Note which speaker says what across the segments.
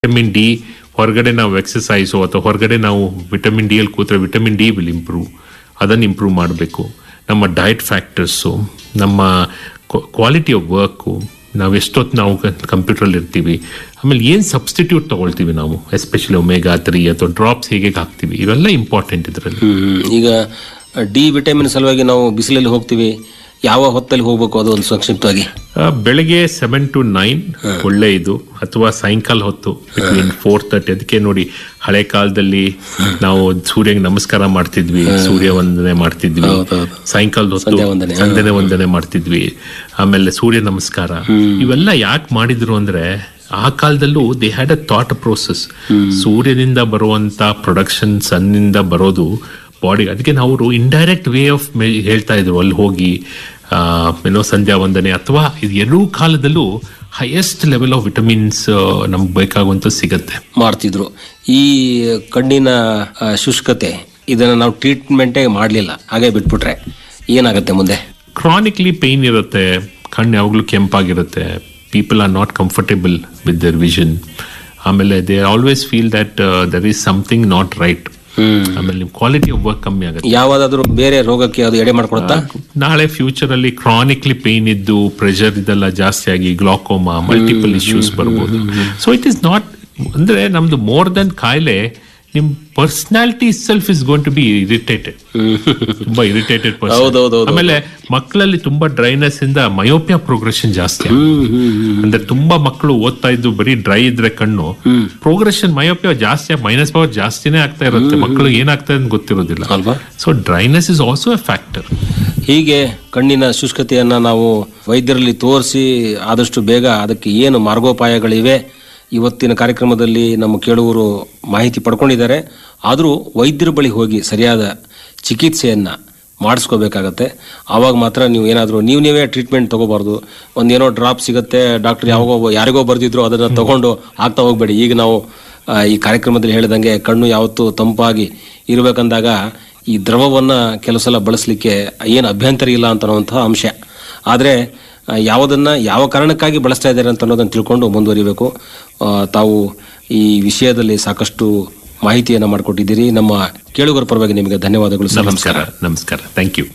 Speaker 1: Vitamin D ಹೊರಗಡೆ ನಾವು exercise ಅಥವಾ ಹೊರಗಡೆ ನಾವು ವಿಟಮಿನ್ ಡಿ ಅಲ್ಲಿ ಕೂತ್ರೆ ವಿಟಮಿನ್ ಡಿ ವಿಲ್ ಇಂಪ್ರೂವ್ ಅದನ್ನು ಇಂಪ್ರೂವ್ ಮಾಡಬೇಕು ನಮ್ಮ ಡಯಟ್ ಫ್ಯಾಕ್ಟರ್ಸು ನಮ್ಮ ಕ್ವಾಲಿಟಿ ಆಫ್ ವರ್ಕು ನಾವು ಎಷ್ಟೊತ್ತು ನಾವು ಕಂಪ್ಯೂಟ್ರಲ್ಲಿ ಇರ್ತೀವಿ ಆಮೇಲೆ ಏನು ಸಬ್ಸ್ಟಿಟ್ಯೂಟ್ ತಗೊಳ್ತೀವಿ ನಾವು ಎಸ್ಪೆಷಲಿ ಒಮೆಗಾ ತ್ರೀ ಅಥವಾ ಡ್ರಾಪ್ಸ್ ಹೇಗೆ ಹಾಕ್ತೀವಿ ಇವೆಲ್ಲ ಇಂಪಾರ್ಟೆಂಟ್ ಇದರಲ್ಲಿ
Speaker 2: ಹ್ಮ್. ಈಗ ಡಿ ವಿಟಮಿನ್ ಸಲುವಾಗಿ ನಾವು ಬಿಸಿಲಲ್ಲಿ ಹೋಗ್ತೀವಿ ಯಾವ ಹೊತ್ತಲ್ಲಿ ಹೋಗ್ಬೇಕು ಅದು ಒಂದು ಸಂಕ್ಷಿಪ್ತವಾಗಿ
Speaker 1: ಆ, ಬೆಳಗ್ಗೆ ಸೆವೆನ್ ಟು ನೈನ್ ಒಳ್ಳೆ ಇದು ಅಥವಾ ಸಾಯಂಕಾಲ ಹೊತ್ತು ಬಿಟ್ವೀನ್ ಫೋರ್ ತರ್ಟಿ ಅದಕ್ಕೆ ನೋಡಿ ಹಳೆ ಕಾಲದಲ್ಲಿ ನಾವು ಸೂರ್ಯಗೆ ನಮಸ್ಕಾರ ಮಾಡ್ತಿದ್ವಿ ಸೂರ್ಯ ವಂದನೆ ಮಾಡ್ತಿದ್ವಿ
Speaker 2: ಹೌದೌದು.
Speaker 1: ಸಾಯಂಕಾಲದ ಹೊತ್ತು
Speaker 2: ಸಂಧ್ಯಾ ವಂದನೆ.
Speaker 1: ಸಂಧ್ಯಾ ವಂದನೆ ಮಾಡ್ತಿದ್ವಿ ಆಮೇಲೆ ಸೂರ್ಯ ನಮಸ್ಕಾರ ಇವೆಲ್ಲ ಯಾಕೆ ಮಾಡಿದ್ರು ಅಂದ್ರೆ ಆ ಕಾಲದಲ್ಲೂ they had a thought process ಸೂರ್ಯನಿಂದ ಬರುವಂತ ಪ್ರೊಡಕ್ಷನ್ ಸನ್ನಿಂದ ಬರೋದು ಬಾಡಿ ಅದಕ್ಕೆ ನಾವು ಇಂಡೈರೆಕ್ಟ್ ವೇ ಆಫ್ ಹೇಳ್ತಾ ಇದ್ರು ಅಲ್ಲಿ ಹೋಗಿ ಆ, ಏನೋ ಸಂಧ್ಯಾ ವಂದನೆ ಅಥವಾ ಇದು ಎರಡೂ ಕಾಲದಲ್ಲೂ ಹೈಯೆಸ್ಟ್ ಲೆವೆಲ್ ಆಫ್ ವಿಟಮಿನ್ಸ್ ನಮ್ಗೆ ಬೇಕಾಗುವಂತ ಸಿಗತ್ತೆ
Speaker 2: ಮಾಡ್ತಿದ್ರು ಈ ಕಣ್ಣಿನ ಆ, ಶುಷ್ಕತೆ ಇದನ್ನ ನಾವು ಟ್ರೀಟ್ಮೆಂಟೇ ಮಾಡಲಿಲ್ಲ ಹಾಗೆ ಬಿಟ್ಬಿಟ್ರೆ ಏನಾಗುತ್ತೆ ಮುಂದೆ
Speaker 1: ಕ್ರಾನಿಕ್ಲಿ ಪೇನ್ ಇರುತ್ತೆ ಕಣ್ಣು ಯಾವಾಗಲೂ ಕೆಂಪಾಗಿರುತ್ತೆ people are not comfortable with their vision ಆಮೇಲೆ they always feel that there is something not right ಆಮೇಲೆ ನಿಮ್ ಕ್ವಾಲಿಟಿ ಆಫ್ ವರ್ಕ್ ಕಮ್ಮಿ ಆಗುತ್ತೆ
Speaker 2: ಯಾವ್ದಾದ್ರು ಬೇರೆ ರೋಗಕ್ಕೆ ಅದು ಎಡೆ ಮಾಡ್ಕೊಡುತ್ತಾ
Speaker 1: ನಾಳೆ ಫ್ಯೂಚರ್ ಅಲ್ಲಿ ಕ್ರಾನಿಕ್ಲಿ ಪೇನ್ ಇದ್ದು ಪ್ರೆಷರ್ ಇದೆಲ್ಲ ಜಾಸ್ತಿ ಆಗಿ ಗ್ಲಾಕೋಮಾ ಮಲ್ಟಿಪಲ್ ಇಶ್ಯೂಸ್ ಬರ್ಬೋದು ಸೊ ಇಟ್ ಇಸ್ ನಾಟ್ ಅಂದ್ರೆ ನಮ್ದು ಮೋರ್ ದನ್ ಕಾಯಿಲೆ ನಿಮ್ personality self is gone to be irritated ತುಂಬಾ ಇರಿಟೇಟೆಡ್
Speaker 2: ಹೌದೌದೌದು.
Speaker 1: ಆಮೇಲೆ ಮಕ್ಕಳಲ್ಲಿ ತುಂಬಾ ಡ್ರೈನೆಸ್ ಇಂದ ಮಯೋಪಿಯಾ ಪ್ರೋಗ್ರೆಷನ್ ಜಾಸ್ತಿ ಆಗುತ್ತೆ. ಅಂದ್ರೆ ತುಂಬಾ ಮಕ್ಕಳು ಓದ್ತಾ ಇದ್ದು ಬರೀ ಡ್ರೈ ಇದ್ರೆ ಕಣ್ಣು ಪ್ರೋಗ್ರೆಷನ್ ಮಯೋಪಿಯಾ ಜಾಸ್ತಿ ಮೈನಸ್ ಪವರ್ ಜಾಸ್ತಿನೇ ಆಗ್ತಾ ಇರುತ್ತೆ ಮಕ್ಕಳು ಏನಾಗ್ತಾ ಇದೆ ಅಂತ ಗೊತ್ತಿರೋದಿಲ್ಲ
Speaker 2: ಅಲ್ವಾ
Speaker 1: so dryness is also a factor
Speaker 2: ಹೀಗೆ ಕಣ್ಣಿನ ಶುಷ್ಕತೆಯನ್ನ ನಾವು ವೈದ್ಯರಲ್ಲಿ ತೋರಿಸಿ ಆದಷ್ಟು ಬೇಗ ಅದಕ್ಕೆ ಏನು ಮಾರ್ಗೋಪಾಯಗಳಿವೆ ಇವತ್ತಿನ ಕಾರ್ಯಕ್ರಮದಲ್ಲಿ ನಮ್ಮ ಕೇಳುವರು ಮಾಹಿತಿ ಪಡ್ಕೊಂಡಿದ್ದಾರೆ ಆದರೂ ವೈದ್ಯರ ಬಳಿ ಹೋಗಿ ಸರಿಯಾದ ಚಿಕಿತ್ಸೆಯನ್ನ ಮಾಡಿಸ್ಕೋಬೇಕಾಗತ್ತೆ ಆವಾಗ ಮಾತ್ರ ನೀವು ಏನಾದರೂ ನೀವು ನೀವೇ ಟ್ರೀಟ್ಮೆಂಟ್ ತಗೋಬಾರ್ದು ಒಂದೇನೋ ಡ್ರಾಪ್ ಸಿಗುತ್ತೆ ಡಾಕ್ಟರ್ ಯಾವಾಗೋ ಯಾರಿಗೋ ಬರೆದಿದ್ರು ಅದನ್ನು ತಗೊಂಡು ಆಗ್ತಾ ಹೋಗ್ಬೇಡಿ ಈಗ ನಾವು ಆ, ಈ ಕಾರ್ಯಕ್ರಮದಲ್ಲಿ ಹೇಳಿದಂಗೆ ಕಣ್ಣು ಯಾವತ್ತೂ ತಂಪಾಗಿ ಇರಬೇಕಂದಾಗ ಈ ದ್ರವವನ್ನು ಕೆಲವು ಸಲ ಬಳಸಲಿಕ್ಕೆ ಏನು ಅಭ್ಯಂತರ ಇಲ್ಲ ಅಂತ ಅನ್ನುವಂತಹ ಅಂಶ ಆದರೆ ಯಾವುದನ್ನ ಯಾವ ಕಾರಣಕ್ಕಾಗಿ ಬಳಸ್ತಾ ಇದ್ದಾರೆ ಅಂತ ಅನ್ನೋದನ್ನು ತಿಳ್ಕೊಂಡು ಮುಂದುವರಿಬೇಕು ಆ, ತಾವು ಈ ವಿಷಯದಲ್ಲಿ ಸಾಕಷ್ಟು ಮಾಹಿತಿಯನ್ನು ಮಾಡಿಕೊಟ್ಟಿದ್ದೀರಿ ನಮ್ಮ ಕೇಳುಗರ ಪರವಾಗಿ ನಿಮಗೆ ಧನ್ಯವಾದಗಳು ಸರ್
Speaker 1: ನಮಸ್ಕಾರ ನಮಸ್ಕಾರ ಥ್ಯಾಂಕ್ ಯು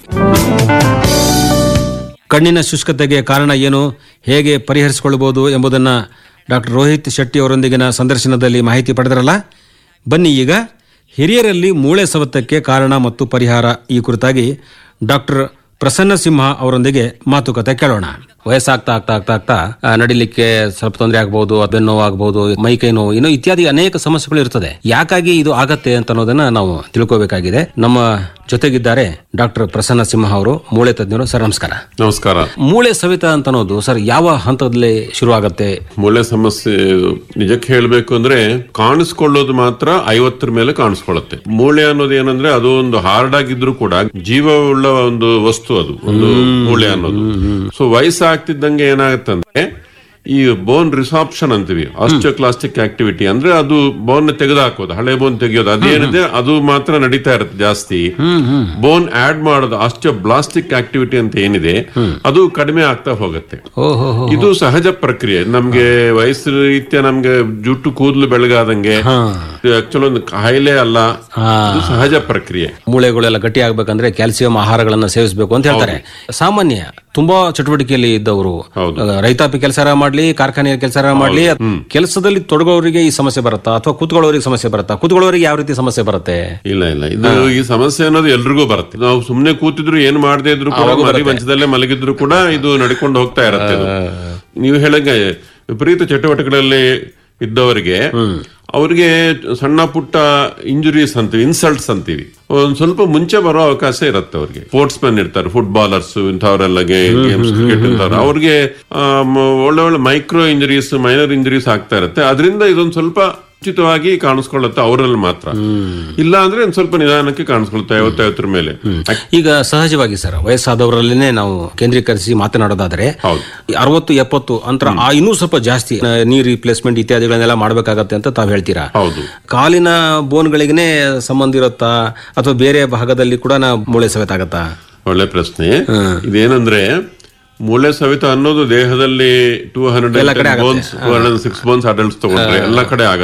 Speaker 2: ಕಣ್ಣಿನ ಶುಷ್ಕತೆಗೆ ಕಾರಣ ಏನು ಹೇಗೆ ಪರಿಹರಿಸಿಕೊಳ್ಳಬಹುದು ಎಂಬುದನ್ನು ಡಾಕ್ಟರ್ ರೋಹಿತ್ ಶೆಟ್ಟಿ ಅವರೊಂದಿಗಿನ ಸಂದರ್ಶನದಲ್ಲಿ ಮಾಹಿತಿ ಪಡೆದರಲ್ಲ ಬನ್ನಿ ಈಗ ಹಿರಿಯರಲ್ಲಿ ಮೂಳೆ ಸವತಕ್ಕೆ ಕಾರಣ ಮತ್ತು ಪರಿಹಾರ ಈ ಕುರಿತಾಗಿ ಡಾಕ್ಟರ್ ಪ್ರಸನ್ನ ಸಿಂಹ ಅವರೊಂದಿಗೆ ಮಾತುಕತೆ ಕೇಳೋಣ ವಯಸ್ಸಾಗ್ತಾ ಆಗ್ತಾ ಆಗ್ತಾ ಆಗ್ತಾ ಆ, ನಡಿಲಿಕ್ಕೆ ಸ್ವಲ್ಪ ತೊಂದರೆ ಆಗಬಹುದು ಬೆನ್ನು ನೋವು ಆಗಬಹುದು ಮೈ ಕೈ ನೋವು ಇನ್ನು ಇತ್ಯಾದಿ ಅನೇಕ ಸಮಸ್ಯೆಗಳು ಇರ್ತದೆ ಯಾಕಾಗಿ ಇದು ಆಗತ್ತೆ ಅಂತ ಅನ್ನೋದನ್ನ ನಾವು ತಿಳ್ಕೋಬೇಕಾಗಿದೆ ನಮ್ಮ ಜೊತೆಗಿದ್ದಾರೆ ಡಾಕ್ಟರ್ ಪ್ರಸನ್ನ ಸಿಂಹ ಅವರು ಮೂಳೆ ತಜ್ಞರು ಸರ್ ನಮಸ್ಕಾರ
Speaker 3: ನಮಸ್ಕಾರ
Speaker 2: ಮೂಳೆ ಸವಿತ ಅಂತ ಅನ್ನೋದು ಸರ್ ಯಾವ ಹಂತದಲ್ಲಿ ಶುರುವಾಗತ್ತೆ
Speaker 3: ಮೂಳೆ ಸಮಸ್ಯೆ ನಿಜಕ್ಕೆ ಹೇಳ್ಬೇಕು ಅಂದ್ರೆ ಕಾಣಿಸ್ಕೊಳ್ಳೋದು ಮಾತ್ರ ಐವತ್ತರ ಮೇಲೆ ಕಾಣಿಸ್ಕೊಳ್ಳುತ್ತೆ ಮೂಳೆ ಅನ್ನೋದು ಏನಂದ್ರೆ ಅದು ಒಂದು ಹಾರ್ಡ್ ಆಗಿದ್ರು ಕೂಡ ಜೀವವುಳ್ಳ ಒಂದು ವಸ್ತು ಅದು ಒಂದು ಮೂಳೆ ಅನ್ನೋದು ಸೊ ವಯಸ್ಸಾಗ್ತಿದ್ದಂಗೆ ಏನಾಗುತ್ತಂದ್ರೆ ಈ ಬೋನ್ ರಿಸಾಪ್ಷನ್ ಅಂತೀವಿ ಆಸ್ಟಿಯೋಕ್ಲಾಸ್ಟಿಕ್ ಆಕ್ಟಿವಿಟಿ ಅಂದ್ರೆ ಅದು ಬೋನ್ ತೆಗೆದುಹಾಕೋದು ಹಳೆ ಬೋನ್ ತೆಗೆಯೋದು ಅದೇನಿದೆ ಅದು ಮಾತ್ರ ನಡೀತಾ ಇರುತ್ತೆ ಜಾಸ್ತಿ ಬೋನ್ ಆಡ್ ಮಾಡೋದು ಆಸ್ಟಿಯೋಬ್ಲಾಸ್ಟಿಕ್ ಆಕ್ಟಿವಿಟಿ ಅಂತ ಏನಿದೆ ಅದು ಕಡಿಮೆ ಆಗ್ತಾ ಹೋಗುತ್ತೆ
Speaker 2: ಓಹೋ
Speaker 3: ಇದು ಸಹಜ ಪ್ರಕ್ರಿಯೆ ನಮ್ಗೆ ವಯಸ್ಸು ರೀತ್ಯ ನಮ್ಗೆ ಜುಟ್ಟು ಕೂದಲು ಬೆಳಗಾದಂಗೆ ಆಕ್ಚುಲಿ ಒಂದು ಕಾಯಿಲೆ ಅಲ್ಲ ಇದು ಸಹಜ ಪ್ರಕ್ರಿಯೆ
Speaker 2: ಮೂಳೆಗಳೆಲ್ಲ ಗಟ್ಟಿ ಆಗ್ಬೇಕಂದ್ರೆ ಕ್ಯಾಲ್ಸಿಯಂ ಆಹಾರಗಳನ್ನ ಸೇವಿಸಬೇಕು ಅಂತ ಹೇಳ್ತಾರೆ ಸಾಮಾನ್ಯ ತುಂಬಾ ಚಟುವಟಿಕೆಯಲ್ಲಿ ಇದ್ದವರು
Speaker 3: ಹೌದು.
Speaker 2: ಆ, ರೈತಾಪಿ ಕೆಲಸ ಮಾಡ್ಲಿ ಕಾರ್ಖಾನೆ ಕೆಲಸ ಮಾಡ್ಲಿ ಕೆಲಸದಲ್ಲಿ ತೊಡಗೋರಿಗೆ ಈ ಸಮಸ್ಯೆ ಬರುತ್ತಾ ಅಥವಾ ಕೂತ್ಕೊಳ್ಳೋರಿಗೆ ಸಮಸ್ಯೆ ಬರುತ್ತಾ ಕೂತ್ಕೊಳ್ಳೋರಿಗೆ ಯಾವ ರೀತಿ ಸಮಸ್ಯೆ ಬರುತ್ತೆ
Speaker 3: ಇಲ್ಲ ಇಲ್ಲ ಇದು ಈ ಸಮಸ್ಯೆ ಅನ್ನೋದು ಎಲ್ರಿಗೂ ಬರುತ್ತೆ ನಾವು ಸುಮ್ನೆ ಕೂತಿದ್ರು ಏನು ಮಾಡದೇ ಇದ್ರು ಕೂಡ ಮರಿ ಮಂಚದಲ್ಲೇ ಮಲಗಿದ್ರು ಕೂಡ ಇದು ನಡ್ಕೊಂಡು ಹೋಗ್ತಾ ಇರತ್ತೆ ಇದು. ನೀವು ಹೇಳಂಗೆ ವಿಪರೀತ ಚಟುವಟಿಕೆಗಳಲ್ಲಿ ಇದ್ದವರಿಗೆ ಅವ್ರಿಗೆ ಸಣ್ಣ ಪುಟ್ಟ ಇಂಜುರೀಸ್ ಅಂತೀವಿ ಇನ್ಸಲ್ಟ್ಸ್ ಅಂತೀವಿ ಒಂದ್ ಸ್ವಲ್ಪ ಮುಂಚೆ ಬರೋ ಅವಕಾಶ ಇರುತ್ತೆ ಅವ್ರಿಗೆ ಸ್ಪೋರ್ಟ್ಸ್ ಮೆನ್ ಇರ್ತಾರೆ ಫುಟ್ಬಾಲರ್ಸ್ ಇಂಥವರೆಲ್ಲ ಗೇಮ್ಸ್ ಕ್ರಿಕೆಟ್ ಇಂಥವ್ರು ಅವ್ರಿಗೆ ಆಮ್, ಒಳ್ಳೆ ಒಳ್ಳೆ ಮೈಕ್ರೋ ಇಂಜುರೀಸ್ ಮೈನರ್ ಇಂಜುರೀಸ್ ಆಗ್ತಾ ಇರುತ್ತೆ ಅದರಿಂದ ಇದೊಂದು ಸ್ವಲ್ಪ ಉಚಿತವಾಗಿ ಕಾಣಿಸ್ಕೊಳ್ಳುತ್ತೆ ಅವರಲ್ಲಿ ಮಾತ್ರ ಇಲ್ಲ ಅಂದ್ರೆ ಒಂದ್ ಸ್ವಲ್ಪ ನಿಧಾನಕ್ಕೆ ಕಾಣಿಸ್ಕೊಳುತ್ತೆ ಐವತ್ತೈವತ್ತರ ಮೇಲೆ
Speaker 2: ಈಗ ಸಹಜವಾಗಿ ಸರ್ ವಯಸ್ಸಾದವರಲ್ಲೇನೆ ನಾವು ಕೇಂದ್ರೀಕರಿಸಿ ಮಾತನಾಡೋದಾದ್ರೆ
Speaker 3: ಹೌದು.
Speaker 2: ಅರವತ್ತು ಎಪ್ಪತ್ತು ಅಂತರ ಆ ಇನ್ನೂ ಸ್ವಲ್ಪ ಜಾಸ್ತಿ ಆ, ನೀ ರಿಪ್ಲೇಸ್ಮೆಂಟ್ ಇತ್ಯಾದಿಗಳನ್ನೆಲ್ಲ ಮಾಡ್ಬೇಕಾಗತ್ತೆ ಅಂತ ತಾವು ಹೇಳ್ತೀರಾ
Speaker 3: ಹೌದು
Speaker 2: ಕಾಲಿನ ಬೋನ್ಗಳಿಗೇ ಸಂಬಂಧ ಇರುತ್ತಾ ಅಥವಾ ಬೇರೆ ಭಾಗದಲ್ಲಿ ಕೂಡ ನಾ ಮೂಳೆ ಸವೆತ ಆಗತ್ತಾ
Speaker 3: ಒಳ್ಳೆ ಪ್ರಶ್ನೆ ಇದೇನಂದ್ರೆ ಮೂಳೆ ಸವಿತ ಅನ್ನೋದು ದೇಹದಲ್ಲಿ two hundred bones two hundred six bones adults ತಗೊಂಡ್ರೆ ಎಲ್ಲ ಕಡೆ ಆಗತ್ತೆ